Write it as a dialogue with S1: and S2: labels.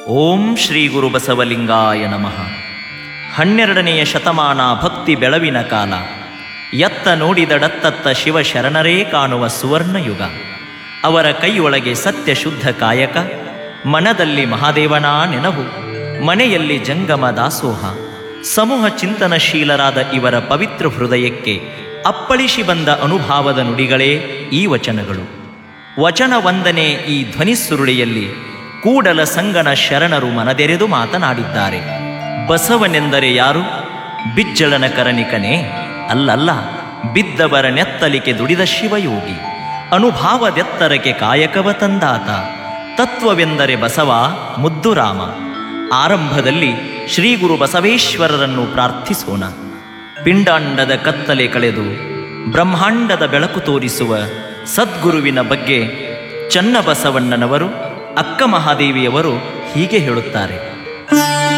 S1: ಓಂ ಶ್ರೀ ಗುರು ಬಸವಲಿಂಗಾಯ ನಮಃ ಹನ್ನೆರಡನೆಯ ಶತಮಾನ ಭಕ್ತಿ ಬೆಳವಿನ ಕಾಲ ಎತ್ತ ನೋಡಿದಡತ್ತತ್ತ ಶಿವಶರಣರೇ ಕಾಣುವ ಸುವರ್ಣಯುಗ ಅವರ ಕೈಯೊಳಗೆ ಸತ್ಯ ಶುದ್ಧ ಕಾಯಕ ಮನದಲ್ಲಿ ಮಹಾದೇವನ ನೆನಹು ಮನೆಯಲ್ಲಿ ಜಂಗಮ ದಾಸೋಹ ಸಮೂಹ ಚಿಂತನಶೀಲರಾದ ಇವರ ಪವಿತ್ರ ಹೃದಯಕ್ಕೆ ಅಪ್ಪಳಿಸಿ ಬಂದ ಅನುಭಾವದ ನುಡಿಗಳೇ ಈ ವಚನಗಳು ವಚನ ವಂದನೆ ಈ ಧ್ವನಿ ಸುರುಳಿಯಲ್ಲಿ ಕೂಡಲ ಸಂಗನ ಶರಣರು ಮನದೆರೆದು ಮಾತನಾಡಿದ್ದಾರೆ ಬಸವನೆಂದರೆ ಯಾರು ಬಿಜ್ಜಳನ ಕರನಿಕನೇ ಅಲ್ಲಲ್ಲ ಬಿದ್ದವರ ನೆತ್ತಲಿಕೆ ದುಡಿದ ಶಿವಯೋಗಿ ಅನುಭಾವದೆತ್ತರಕ್ಕೆ ಕಾಯಕವ ತಂದಾತ ತತ್ವವೆಂದರೆ ಬಸವ ಮುದ್ದುರಾಮ ಆರಂಭದಲ್ಲಿ ಶ್ರೀ ಗುರು ಬಸವೇಶ್ವರರನ್ನು ಪ್ರಾರ್ಥಿಸೋಣ ಪಿಂಡಾಂಡದ ಕತ್ತಲೆ ಕಳೆದು ಬ್ರಹ್ಮಾಂಡದ ಬೆಳಕು ತೋರಿಸುವ ಸದ್ಗುರುವಿನ ಬಗ್ಗೆ ಚನ್ನಬಸವಣ್ಣನವರು ಅಕ್ಕ ಮಹಾದೇವಿಯವರು ಹೀಗೆ ಹೇಳುತ್ತಾರೆ